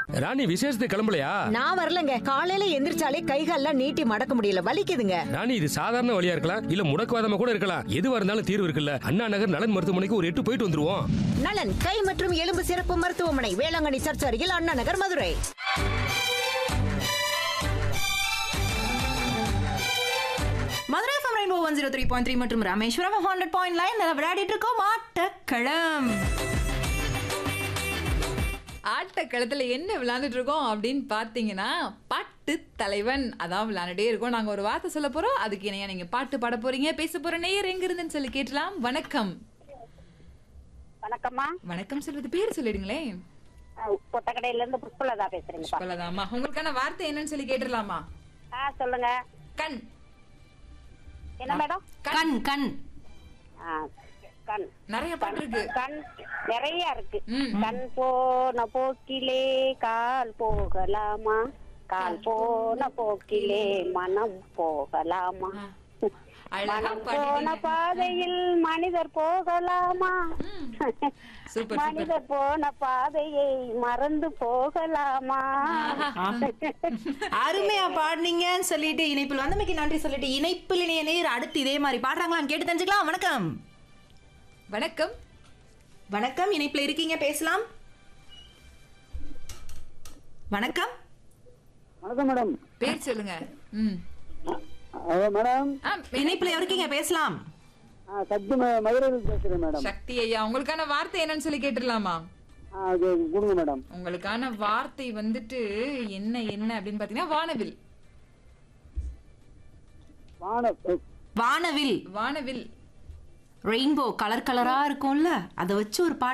ராணி விசேஷத்துக்கு கிளம்பலையா நான் வரலங்க காலையில எந்திரிச்சாலே கைகால்லாம் நீட்டி மடக்க முடியல வலிக்குதுங்க ராணி இது சாதாரண வழியா இருக்கலாம் இல்ல முடக்குவாதமா கூட இருக்கலாம் எதுவா இருந்தாலும் தீர்வு இருக்குல்ல அண்ணா நகர் நலன் மருத்துவமனைக்கு ஒரு எட்டு போயிட்டு வந்துருவோம் நலன் கை மற்றும் எலும்பு சிறப்பு மருத்துவமனை வேளாங்கண்ணி சர்ச் அருகில் Anna Nagar Madurai Madurai FM rainbow one zero three point three மற்றும் ராமேஸ்வரம் ஹண்ட்ரட் பாயிண்ட் லைன் விளையாடிட்டு இருக்கோம் ஆட்டக்களம் ஆட்டக்களத்துல என்ன விளையாண்டுட்டு இருக்கோம் அப்படின்னு பார்த்தீங்கன்னா பாட்டு தலைவன் அதான் விளையாண்டுட்டே இருக்கோம் நாங்க ஒரு வார்த்தை சொல்ல போறோம் அதுக்கு இணையா நீங்க பாட்டு பாட போறீங்க பேச போற நேயர் எங்க இருந்துன்னு சொல்லி கேட்டலாம் வணக்கம் வணக்கம்மா வணக்கம் சொல்றது பேர் சொல்லிடுங்களேன் அஹ் கொட்டக்கடையில இருந்து புஷ்பலதா பேசுறேங்கப்பா புஷ்பலதாமா உங்களுக்கான வார்த்தை என்னன்னு சொல்லி கேட்டுடலாமா ஆ சொல்லுங்க கண் என்ன மேடம் கண் கண் ஆ, கண் நிறைய பாட்டு இருக்கு கண் நிறைய இருக்கு ம். கண் போன போக்கிலே கால் போகலாமா கால் போன போக்கிலே மனம் போகலாமா அழகா மனம் போன பாடிட்டீங்க பாதையில் மனிதர் போகலாமா சூப்பர் மனிதர் போன பாதையை மறந்து போகலாமா அருமையா பாடுனீங்கன்னு சொல்லிட்டு இணைப்பில் வந்தமைக்கு நன்றி சொல்லிட்டு இணைப்பில் இணைய நேர் அடுத்து இதே மாதிரி பாடுறாங்களான்னு கேட்டு தெரிஞ்சுக்கலாம் வணக்கம் வணக்கம் வணக்கம் இணைப்பில் இருக்கீங்க பேசலாம் வணக்கம் வணக்கம் மேடம் பேர் சொல்லுங்க ம் ஹலோ மேடம் ஆ, இணைப்பில் இருக்கீங்க பேசலாம் ஆ, சக்தி ம- மதுரையில் பேசுறேன் மேடம் சக்தி ஐயா உங்களுக்கான வார்த்தை என்னன்னு சொல்லி கேட்டுடலாமா ஆ, அது கொடுங்க மேடம் உங்களுக்கான வார்த்தை வந்துட்டு என்ன என்ன அப்படின்னு பாத்தீங்கன்னா வானவில் வான வானவில் வானவில் ரெயின்போ கலர் கலரா இருக்கும்ல அதை வச்சு ஒரு பாட்டு